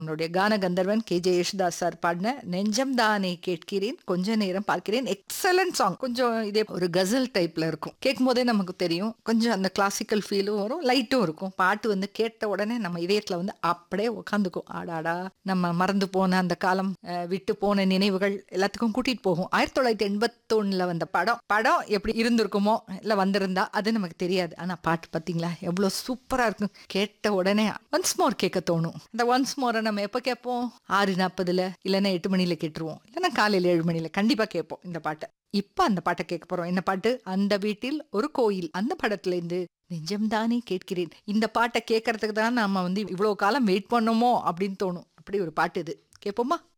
உன்னுடைய கான கந்தர்வன் கே ஜே யேசுதாஸ் சார் பாடின நெஞ்சம் தானே கேட்கிறேன் கொஞ்ச நேரம் பார்க்கிறேன் எக்ஸலன்ட் சாங் கொஞ்சம் இதே ஒரு கசல் டைப்ல இருக்கும் கேட்கும் போதே நமக்கு தெரியும் கொஞ்சம் அந்த கிளாசிக்கல் ஃபீலும் வரும் லைட்டும் இருக்கும் பாட்டு வந்து கேட்ட உடனே நம்ம இதயத்துல வந்து அப்படியே உட்காந்துக்கும் ஆடாடா நம்ம மறந்து போன அந்த காலம் அஹ், விட்டு போன நினைவுகள் எல்லாத்துக்கும் கூட்டிட்டு போகும் ஆயிரத்தி தொள்ளாயிரத்தி எண்பத்தொன்னுல வந்த படம் படம் எப்படி இருந்திருக்குமோ இல்ல வந்திருந்தா அது நமக்கு தெரியாது ஆனா பாட்டு பாத்தீங்களா எவ்வளவு சூப்பரா இருக்கும் கேட்ட உடனே ஒன்ஸ் மோர் கேட்க தோணும் அந்த ஒன்ஸ் மோரை நம்ம எப்ப கேட்போம் ஆறு நாற்பதுல இல்லைன்னா எட்டு மணில கேட்டுருவோம் இல்லைன்னா காலையில ஏழு மணில கண்டிப்பா கேட்போம் இந்த பாட்டை இப்ப அந்த பாட்டை கேட்க போறோம் என்ன பாட்டு அந்த வீட்டில் ஒரு கோயில் அந்த படத்துல இருந்து நெஞ்சம் தானே கேட்கிறேன் இந்த பாட்டை கேட்கறதுக்கு தான் நாம வந்து இவ்வளவு காலம் வெயிட் பண்ணோமோ அப்படின்னு தோணும் அப்படி ஒரு பாட்டு இது கேட்போமா